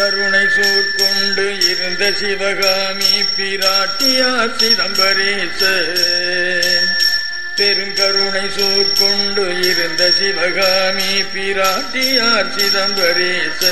பெருங்கருணை சூர்கொண்டு இருந்த சிவகாமி பிராட்டியார் சிதம்பரேச பெருங்கருணை சூர்கொண்டு இருந்த சிவகாமி பிராட்டியார் சிதம்பரேச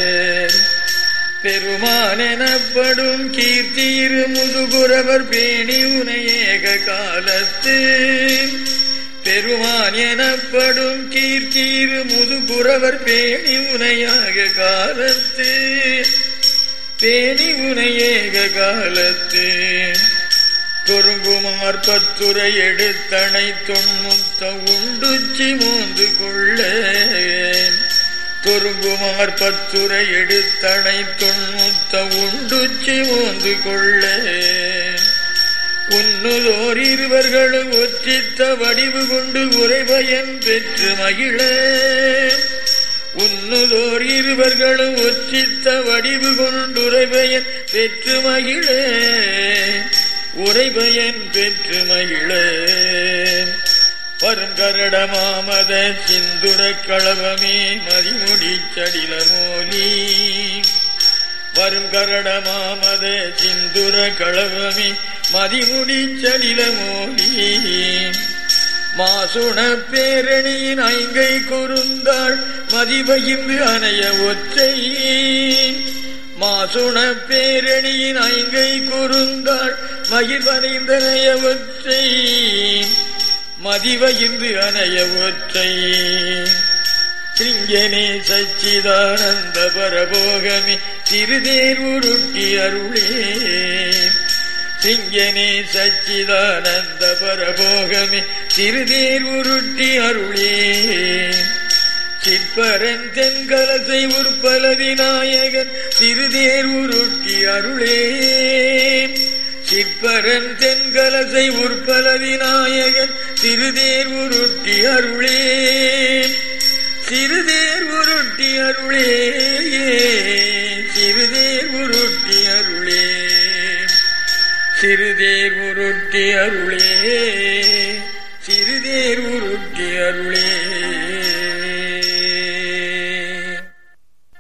பெருமான் எனப்படும் கீர்த்தியிரு முதுகுரவர் பேணி உனையேக காலத்து பெருமான் எனப்படும் கீர்த்தியிரு முதுகுரவர் பேணி உனையாக காலத்து பேணி உனையேக காலத்து தொருங்குமார் பத்துரை எடுத்தனை தொன்முத்த உண்டுச்சி மூந்து கொள்ள தொருங்குமார் பத்துரை எடுத்தனை தொன்முத்த உண்டுச்சி மூந்து கொள்ள உன்னுதோர் இருவர்களும் ஒச்சித்த வடிவு கொண்டு உரைபயன் பெற்று மகிழ உன்னுதோர் இருவர்களும் ஒச்சித்த வடிவு கொண்டு உரைபயன் பெற்று மகிழ உரைபயன் பெற்று மகிழ பருங்கரட மாமத சிந்துர களவமே மதிமுடி சடில மோலி வருங்கரட மாமத சிந்துர களவமே மதிமுடி சடில மோலி மாசுண பேரணியின் ஐங்கை குறுந்தாள் மதிபகிர்ந்து அணைய ஒற்றை மாசுண பேரணியின் ஐங்கை குறுந்தாள் மகிழ்வனைந்தனைய ஒற்றை மதிவகிர்ந்து அணைய ஒற்றை சிங்கனே சச்சிதானந்த பரபோகமே திருதேர் உருட்டி அருளே சிங்கனே சச்சிதானந்த பரபோகமே திருதேர் உருட்டி அருளே சிற்பரன் தென்கலசை உற்பல விநாயகன் திருதேர் உருட்டி அருளே சிற்பரன் தென்கலசை உற்பல விநாயகன் திருதேர் உருட்டி அருளே சிறுதேர் உருட்டி அருளே சிறுதேர் உருட்டி அருளே சிறுதேர் உருட்டி அருளே சிறுதேர் உருட்டி அருளே